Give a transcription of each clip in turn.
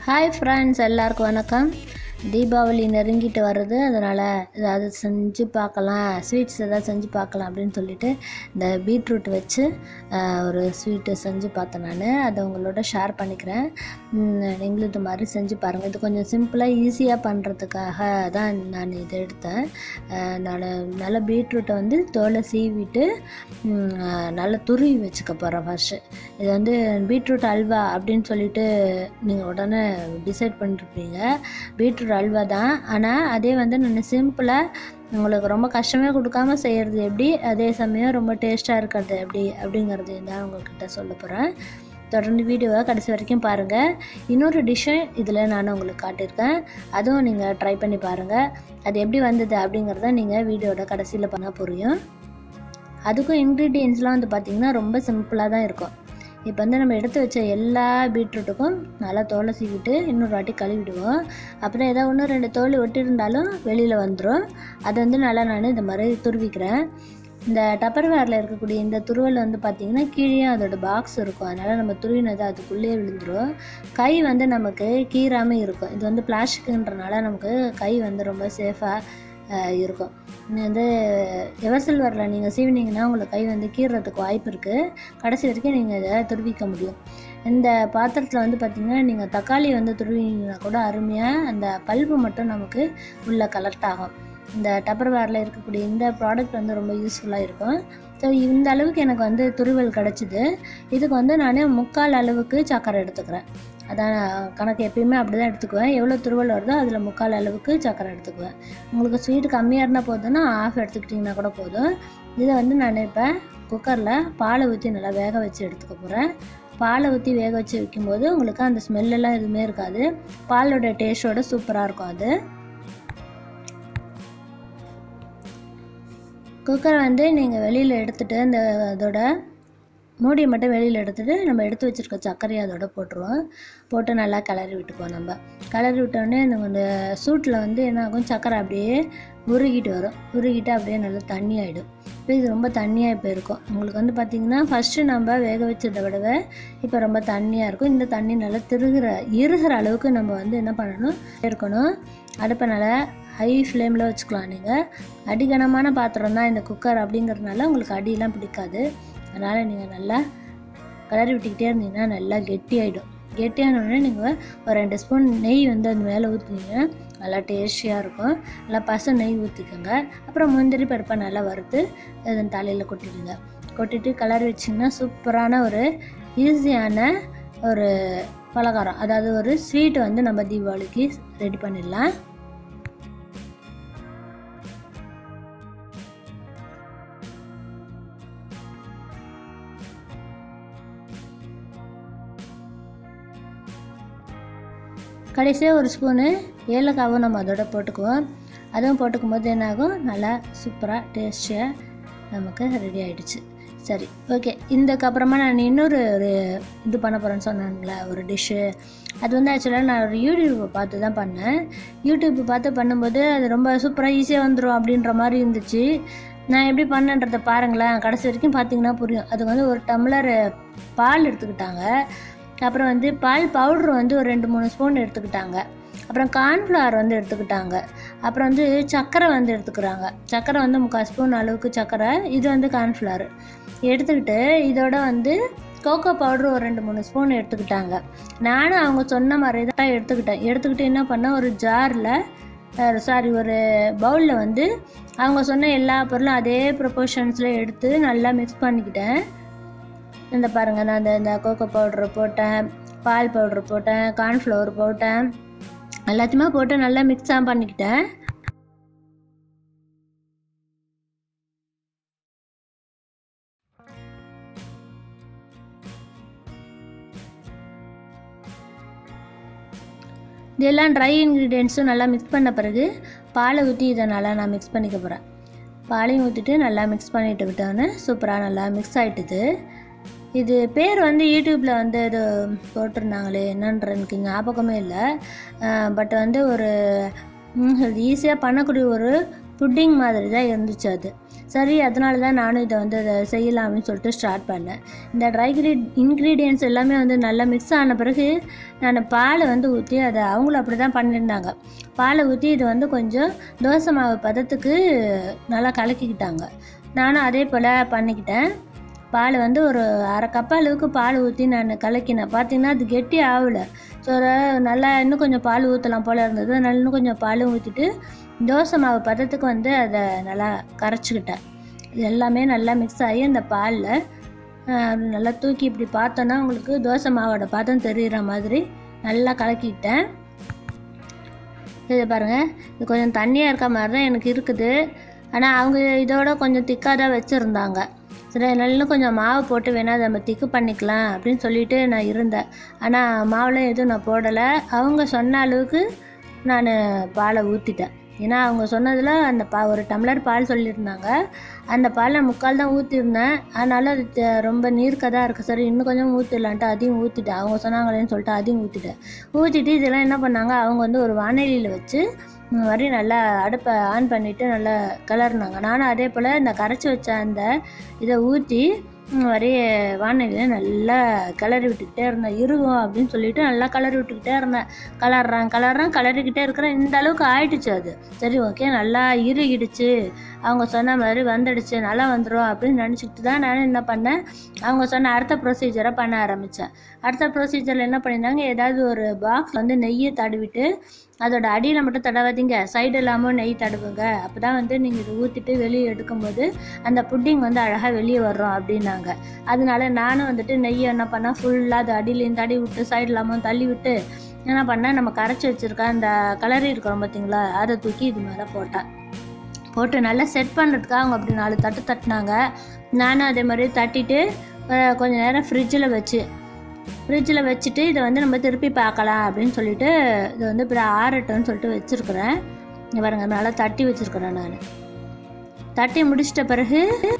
hi friends எல்லாருக்கும் வணக்கம் தீபாவளி நெருங்கிட்டு வருது அதனால் ஏதாவது செஞ்சு பார்க்கலாம் ஸ்வீட்ஸ் ஏதாவது செஞ்சு பார்க்கலாம் அப்படின்னு சொல்லிட்டு இந்த பீட்ரூட் வச்சு ஆஹ், ஒரு ஸ்வீட்டு செஞ்சு பார்த்தேன் நான் அதை உங்களோட ஷேர் பண்ணிக்கிறேன் உம், நீங்களும் இது மாதிரி செஞ்சு பாருங்கள் இது கொஞ்சம் சிம்பிளாக ஈஸியாக பண்ணுறதுக்காக தான் நான் இதை எடுத்தேன் ஆஹ், நான் நல்லா பீட்ரூட்டை வந்து தோலை சீவிட்டு உம், ஆஹ், நல்லா துருவி வச்சுக்க போகிறேன் ஃபஸ்ட்டு இது வந்து பீட்ரூட் அல்வா அப்படின்னு சொல்லிட்டு நீங்கள் உடனே டிசைட் பண்ணிருப்பீங்க பீட்ரூட் அல்வா தான் ஆனால் அதே வந்து நான் சிம்பிளாக உங்களுக்கு ரொம்ப கஷ்டமே கொடுக்காம செய்கிறது எப்படி அதே சமயம் ரொம்ப டேஸ்ட்டாக இருக்கிறது எப்படி அப்படிங்கிறது தான் உங்கள்கிட்ட சொல்ல போகிறேன் தொடர்ந்து வீடியோவை கடைசி வரைக்கும் பாருங்கள் இன்னொரு டிஷ்ஷை இதில் நான் உங்களுக்கு காட்டியிருக்கேன் அதுவும் நீங்கள் ட்ரை பண்ணி பாருங்கள் அது எப்படி வந்தது அப்படிங்கிறத நீங்கள் வீடியோட கடைசியில் பண்ணால் புரியும் அதுக்கும் இன்க்ரீடியன்ஸ்லாம் வந்து பார்த்திங்கன்னா ரொம்ப சிம்பிளாக தான் இருக்கும் இப்போ வந்து நம்ம எடுத்து வச்ச எல்லா பீட்ரூட்டுக்கும் நல்லா தோலை சீவிட்டு இன்னொரு வாட்டி கழுவிடுவோம் அப்புறம் ஏதாவது ஒன்று ரெண்டு தோல் ஒட்டியிருந்தாலும் வெளியில் வந்துடும் அதை வந்து நல்லா நான் இந்த மாதிரி துருவிக்கிறேன் இந்த டப்பர் வேரில் இருக்கக்கூடிய இந்த துருவல் வந்து பார்த்திங்கன்னா கீழே அதோட பாக்ஸ் இருக்கும் அதனால் நம்ம துருவினது அதுக்குள்ளேயே விழுந்துடும் கை வந்து நமக்கு கீறாமல் இருக்கும் இது வந்து பிளாஸ்டிக்குன்றனால நமக்கு கை வந்து ரொம்ப சேஃபாக இருக்கும் இது வந்து எவர் சில்வரில் நீங்கள் சீவினீங்கன்னா உங்களுக்கு கை வந்து கீறுறதுக்கு வாய்ப்பு இருக்குது கடைசி வரைக்கும் நீங்கள் இதை துருவிக்க முடியும் இந்த பாத்திரத்தில் வந்து பார்த்திங்கன்னா நீங்கள் தக்காளி வந்து துருவினீங்கன்னா கூட அருமையாக அந்த பல்பு மட்டும் நமக்கு உள்ளே கலெக்ட் ஆகும் இந்த டப்பர் வேரில் இருக்கக்கூடிய இந்த ப்ராடக்ட் வந்து ரொம்ப யூஸ்ஃபுல்லாக இருக்கும் ஸோ இந்த அளவுக்கு எனக்கு வந்து துருவல் கிடச்சிது இதுக்கு வந்து நான் முக்கால் அளவுக்கு சக்கரை எடுத்துக்கிறேன் அதான் கணக்கு எப்பயுமே அப்படி தான் எடுத்துக்குவேன் எவ்வளோ துருவல் வருதோ அதில் முக்கால் அளவுக்கு சக்கரை எடுத்துக்குவேன் உங்களுக்கு ஸ்வீட் கம்மியாக இருந்தால் போதும்னா ஆஃப் எடுத்துக்கிட்டிங்கன்னா கூட போதும் இதை வந்து நான் இப்போ குக்கரில் பாலை ஊற்றி நல்லா வேக வச்சு எடுத்துக்க போகிறேன் பாலை ஊற்றி வேக வச்சு வைக்கும்போது உங்களுக்கு அந்த ஸ்மெல்லெல்லாம் எதுவுமே இருக்காது பாலோட டேஸ்ட்டோட சூப்பராக இருக்கும் அது குக்கரை வந்து நீங்கள் வெளியில் எடுத்துகிட்டு அந்த அதோட மூடியை மட்டும் வெளியில் எடுத்துகிட்டு நம்ம எடுத்து வச்சுருக்க சர்க்கரையை அதோட போட்டுருவோம் போட்டு நல்லா கிளறி விட்டுக்குவோம் நம்ம கிளறி விட்டோடனே நம்ம இந்த சூட்டில் வந்து என்ன ஆகும் சர்க்கரை அப்படியே உருகிட்டு வரும் உருகிட்டு அப்படியே நல்லா தண்ணி ஆகிடும் இப்போ இது ரொம்ப தண்ணியாக இப்போ இருக்கும் உங்களுக்கு வந்து பார்த்திங்கன்னா ஃபஸ்ட்டு நம்ம வேக வச்சதை விடவே இப்போ ரொம்ப தண்ணியாக இருக்கும் இந்த தண்ணி நல்லா திருகிற இருகிற அளவுக்கு நம்ம வந்து என்ன பண்ணணும் இருக்கணும் அடுப்பை நல்லா ஹை ஃப்ளேமில் வச்சுக்கலாம் நீங்கள் அடிகனமான பாத்திரம் தான் இந்த குக்கர் அப்படிங்கிறதுனால உங்களுக்கு அடியெல்லாம் பிடிக்காது அதனால் நீங்கள் நல்லா கிளறி விட்டுக்கிட்டே இருந்தீங்கன்னா நல்லா கெட்டியாயிடும் கெட்டியானோடனே நீங்கள் ஒரு ரெண்டு ஸ்பூன் நெய் வந்து அது மேலே ஊற்றினீங்கன்னா நல்லா டேஸ்டியாக இருக்கும் நல்லா பசு நெய் ஊற்றிக்கோங்க அப்புறம் முந்திரி பருப்பை நல்லா வறுத்து அதன் தலையில் கொட்டிடுங்க கொட்டிட்டு கலர் வச்சிங்கன்னா சூப்பரான ஒரு ஈஸியான ஒரு பலகாரம் அதாவது ஒரு ஸ்வீட் வந்து நம்ம தீபாவளிக்கு ரெடி பண்ணிடலாம் கடைசியாக ஒரு ஸ்பூனு ஏலக்காவும் நம்ம அதோட போட்டுக்குவோம் அதுவும் போட்டுக்கும் போது என்னாகும் நல்லா சூப்பராக டேஸ்டியாக நமக்கு ரெடி ஆயிடுச்சு சரி ஓகே இதுக்கப்புறமா நான் இன்னொரு ஒரு இது பண்ண போகிறேன்னு சொன்னாங்களே ஒரு டிஷ்ஷு அது வந்து ஆக்சுவலாக நான் ஒரு யூடியூப்பை பார்த்து தான் பண்ணேன் யூடியூப் பார்த்து பண்ணும்போது அது ரொம்ப சூப்பராக ஈஸியாக வந்துடும் அப்படின்ற மாதிரி இருந்துச்சு நான் எப்படி பண்ணேன்றதை பாருங்களேன் கடைசி வரைக்கும் பார்த்தீங்கன்னா புரியும் அதுக்கு வந்து ஒரு டம்ளர் பால் எடுத்துக்கிட்டாங்க அப்புறம் வந்து பால் பவுட்ரு வந்து ஒரு ரெண்டு மூணு ஸ்பூன் எடுத்துக்கிட்டாங்க அப்புறம் கார்ன்ஃப்ளவர் வந்து எடுத்துக்கிட்டாங்க அப்புறம் வந்து சர்க்கரை வந்து எடுத்துக்கிறாங்க சர்க்கரை வந்து முக்கால் ஸ்பூன் அளவுக்கு சர்க்கரை இது வந்து கார்ன்ஃப்ளவர் எடுத்துக்கிட்டு இதோட வந்து கோகோ பவுட்ரு ஒரு ரெண்டு மூணு ஸ்பூன் எடுத்துக்கிட்டாங்க நானும் அவங்க சொன்ன மாதிரி தான் எடுத்துக்கிட்டேன் எடுத்துக்கிட்டு என்ன பண்ணேன் ஒரு ஜாரில் சாரி ஒரு பவுலில் வந்து அவங்க சொன்ன எல்லா பொருளும் அதே ப்ரொபோர்ஷன்ஸில் எடுத்து நல்லா மிக்ஸ் பண்ணிக்கிட்டேன் இந்த பாருங்கள் நான் இந்த இந்த கோகோ பவுட்ரு போட்டேன் பால் பவுட்ரு போட்டேன் கார்ன்ஃப்ளவர் போட்டேன் எல்லாத்தையுமே போட்டு நல்லா மிக்ஸ் ஆன் பண்ணிக்கிட்டேன் இதெல்லாம் ட்ரை இன்க்ரீடியன்ஸும் நல்லா மிக்ஸ் பண்ண பிறகு பாலை ஊற்றி இதை நல்லா நான் மிக்ஸ் பண்ணிக்க போகிறேன் பாலையும் ஊற்றிட்டு நல்லா மிக்ஸ் பண்ணிட்டு விட்டோன்னே சூப்பராக நல்லா மிக்ஸ் ஆகிட்டுது இது பேர் வந்து யூடியூப்பில் வந்து இது போட்டிருந்தாங்களே என்னன்ற எனக்கு ஞாபகமே இல்லை பட் வந்து ஒரு ஈஸியாக பண்ணக்கூடிய ஒரு புட்டிங் மாதிரி தான் இருந்துச்சு அது சரி அதனால தான் நானும் இதை வந்து அதை செய்யலாம் அப்படின்னு சொல்லிட்டு ஸ்டார்ட் பண்ணேன் இந்த ட்ரை இன்க்ரீடியன்ஸ் எல்லாமே வந்து நல்லா மிக்ஸ் ஆன பிறகு நான் பாலை வந்து ஊற்றி அதை அவங்களும் அப்படி தான் பண்ணியிருந்தாங்க பாலை ஊற்றி இது வந்து கொஞ்சம் தோசை மாவு பதத்துக்கு நல்லா கலக்கிக்கிட்டாங்க நானும் அதே போல் பண்ணிக்கிட்டேன் பால் வந்து ஒரு அரை கப் அளவுக்கு பால் ஊற்றி நான் கலக்கினேன் பார்த்தீங்கன்னா அது கெட்டி ஆகலை ஸோ நல்லா இன்னும் கொஞ்சம் பால் ஊற்றலாம் போல் இருந்தது அதனால இன்னும் கொஞ்சம் பாலும் ஊற்றிட்டு தோசை மாவு பதத்துக்கு வந்து அதை நல்லா கரைச்சிக்கிட்டேன் இது எல்லாமே நல்லா மிக்ஸ் ஆகி அந்த பாலில் நல்லா தூக்கி இப்படி பார்த்தோன்னா உங்களுக்கு தோசை மாவோட பதம் தெரிகிற மாதிரி நல்லா கலக்கிக்கிட்டேன் இது பாருங்கள் இது கொஞ்சம் தண்ணியாக இருக்க மாதிரி தான் எனக்கு இருக்குது ஆனால் அவங்க இதோட கொஞ்சம் திக்காக தான் வச்சுருந்தாங்க சரி நல்லா கொஞ்சம் மாவு போட்டு வேணால் நம்ம திக்கு பண்ணிக்கலாம் அப்படின்னு சொல்லிட்டு நான் இருந்தேன் ஆனால் மாவுலாம் எதுவும் நான் போடலை அவங்க சொன்ன அளவுக்கு நான் பாலை ஊற்றிட்டேன் ஏன்னா அவங்க சொன்னதில் அந்த பா ஒரு டம்ளர் பால் சொல்லியிருந்தாங்க அந்த பாலை முக்கால் தான் ஊற்றிருந்தேன் அதனால அது த- ரொம்ப நீர்க்க தான் இருக்குது சரி இன்னும் கொஞ்சம் ஊற்றிடலான்ட்டு அதையும் ஊற்றிட்டேன் அவங்க சொன்னாங்களேன்னு சொல்லிட்டு அதையும் ஊற்றிட்டேன் ஊற்றிட்டு இதெல்லாம் என்ன பண்ணாங்க அவங்க வந்து ஒரு வானொலியில் வச்சு ம், வரி நல்லா அடுப்பை ஆன் பண்ணிவிட்டு நல்லா கிளறினாங்க நானும் அதே போல் இந்த கரைச்சி வச்ச அந்த இதை ஊற்றி வரி வானொலியில் நல்லா கிளறி விட்டுக்கிட்டே இருந்தேன் இருகும் அப்படின்னு சொல்லிட்டு நல்லா கிளறி விட்டுக்கிட்டே இருந்தேன் கலர்றேன் கலர்றேன் கிளறிக்கிட்டே இருக்கிறேன் இந்த அளவுக்கு ஆயிடுச்சு அது சரி ஓகே நல்லா இறுகிடுச்சு அவங்க சொன்ன மாதிரி வந்துடுச்சு நல்லா வந்துடும் அப்படின்னு நினச்சிக்கிட்டு தான் நான் என்ன பண்ணேன் அவங்க சொன்ன அடுத்த ப்ரொசீஜரை பண்ண ஆரம்பித்தேன் அடுத்த ப்ரொசீஜரில் என்ன பண்ணியிருந்தாங்க ஏதாவது ஒரு பாக்ஸ் வந்து நெய்யை தடவிட்டு அதோட அடியில் மட்டும் தடவாதீங்க சைடு இல்லாமல் நெய் தடவுங்க அப்போ தான் வந்து நீங்கள் இதை ஊற்றிட்டு வெளியே எடுக்கும்போது அந்த புட்டிங் வந்து அழகாக வெளியே வரும் அப்படின்னாங்க அதனால நானும் வந்துட்டு நெய்யை என்ன பண்ணேன் ஃபுல்லாக அது அடியிலையும் தடி விட்டு சைடு இல்லாமல் தள்ளி விட்டு என்ன பண்ணேன் நம்ம கரைச்சி வச்சுருக்க அந்த கலரி இருக்கிறோம் பார்த்தீங்களா அதை தூக்கி இது மேலே போட்டேன் போட்டு நல்லா செட் பண்ணுறதுக்காக அவங்க அப்படி நாலு தட்டு தட்டினாங்க நானும் அதே மாதிரி தட்டிட்டு அஹ், கொஞ்ச நேரம் ஃப்ரிட்ஜில் வச்சு ஃப்ரிட்ஜில் வச்சுட்டு இதை வந்து நம்ம திருப்பி பார்க்கலாம் அப்படின்னு சொல்லிட்டு இதை வந்து இப்படி ஆறட்டும்னு சொல்லிட்டு வச்சுருக்குறேன் இங்க பாருங்க நல்லா தட்டி வச்சுருக்குறேன் நான் தட்டி முடிச்சிட்ட பிறகு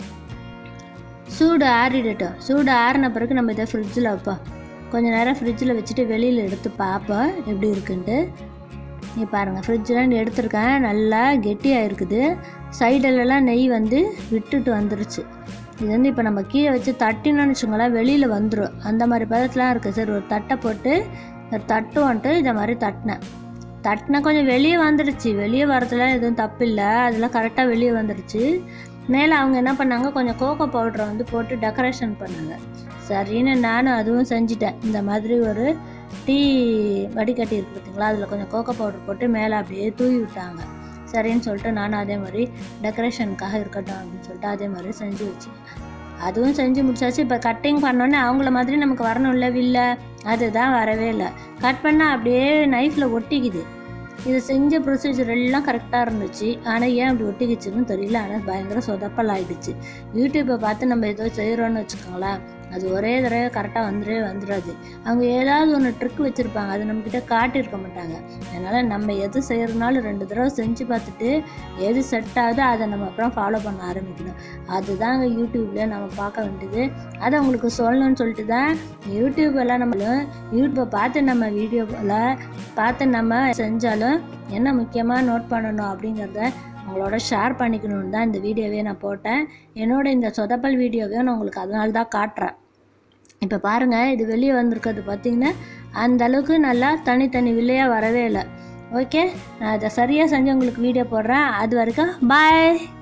சூடு ஆறிடட்டும் சூடு ஆறின பிறகு நம்ம இதை ஃப்ரிட்ஜில் வைப்போம் கொஞ்ச நேரம் ஃப்ரிட்ஜில் வச்சுட்டு வெளியில் எடுத்து பார்ப்போம் எப்படி இருக்குன்ட்டு இங்கே பாருங்கள் ஃப்ரிட்ஜில் எடுத்திருக்கேன் நல்லா கெட்டியாக இருக்குது சைடுலலாம் நெய் வந்து விட்டுட்டு வந்துருச்சு இது வந்து இப்போ நம்ம கீழே வச்சு தட்டினோன்னு வச்சுக்கோங்களேன் வெளியில் வந்துடும் அந்த மாதிரி பதத்துலாம் இருக்குது சரி ஒரு தட்டை போட்டு ஒரு தட்டு வந்துட்டு இதை மாதிரி தட்டினேன் தட்டினா கொஞ்சம் வெளியே வந்துடுச்சு வெளியே வரதுல எதுவும் தப்பு இல்லை அதெல்லாம் கரெக்டாக வெளியே வந்துடுச்சு மேலே அவங்க என்ன பண்ணாங்க கொஞ்சம் கோகோ பவுடரை வந்து போட்டு டெக்கரேஷன் பண்ணாங்க சரின்னு நானும் அதுவும் செஞ்சிட்டேன் இந்த மாதிரி ஒரு டீ வடிகட்டி இருக்கு பார்த்தீங்களா அதில் கொஞ்சம் கோகோ பவுடர் போட்டு மேலே அப்படியே தூவி விட்டாங்க சரின்னு சொல்லிட்டு நானும் அதே மாதிரி டெக்கரேஷனுக்காக இருக்கட்டும் அப்படின்னு சொல்லிட்டு அதே மாதிரி செஞ்சு வச்சேன் அதுவும் செஞ்சு முடிச்சாச்சு இப்போ கட்டிங் பண்ணோன்னே அவங்கள மாதிரி நமக்கு வரணும்ல வில்ல அதுதான் வரவே இல்லை கட் பண்ணால் அப்படியே நைஃப்பில் ஒட்டிக்குது இது செஞ்ச ப்ரொசீஜர் எல்லாம் கரெக்டாக இருந்துச்சு ஆனால் ஏன் அப்படி ஒட்டிக்கிச்சுன்னு தெரியல ஆனால் பயங்கர சொதப்பல் ஆயிடுச்சு யூடியூப்பை பார்த்து நம்ம ஏதோ செய்கிறோன்னு வச்சுக்கோங்களேன் அது ஒரே தடவை கரெக்டாக வந்துடவே வந்துடாது அவங்க ஏதாவது ஒன்று ட்ரிக் வச்சுருப்பாங்க அது நம்மக்கிட்ட காட்டியிருக்க மாட்டாங்க அதனால் நம்ம எது செய்கிறதுனாலும் ரெண்டு தடவை செஞ்சு பார்த்துட்டு எது செட் ஆகுதோ அதை நம்ம அப்புறம் ஃபாலோ பண்ண ஆரம்பிக்கணும் அதுதாங்க யூடியூப்பில் நம்ம பார்க்க வேண்டியது அதை உங்களுக்கு சொல்லணும்னு சொல்லிட்டு தான் யூடியூப் எல்லாம் நம்மளும் யூடியூப்பை பார்த்து நம்ம வீடியோவில் பார்த்து நம்ம செஞ்சாலும் என்ன முக்கியமாக நோட் பண்ணணும் அப்படிங்கிறத உங்களோட ஷேர் பண்ணிக்கணும்னு தான் இந்த வீடியோவே நான் போட்டேன் என்னோட இந்த சொதப்பல் வீடியோவையும் நான் உங்களுக்கு அதனால தான் காட்டுறேன் இப்போ பாருங்கள் இது வெளியே வந்திருக்கிறது பார்த்தீங்கன்னா அந்த அளவுக்கு நல்லா தனித்தனி வில்லையாக வரவே இல்லை ஓகே நான் அதை சரியாக செஞ்சு உங்களுக்கு வீடியோ போடுறேன் அது வரைக்கும் பாய்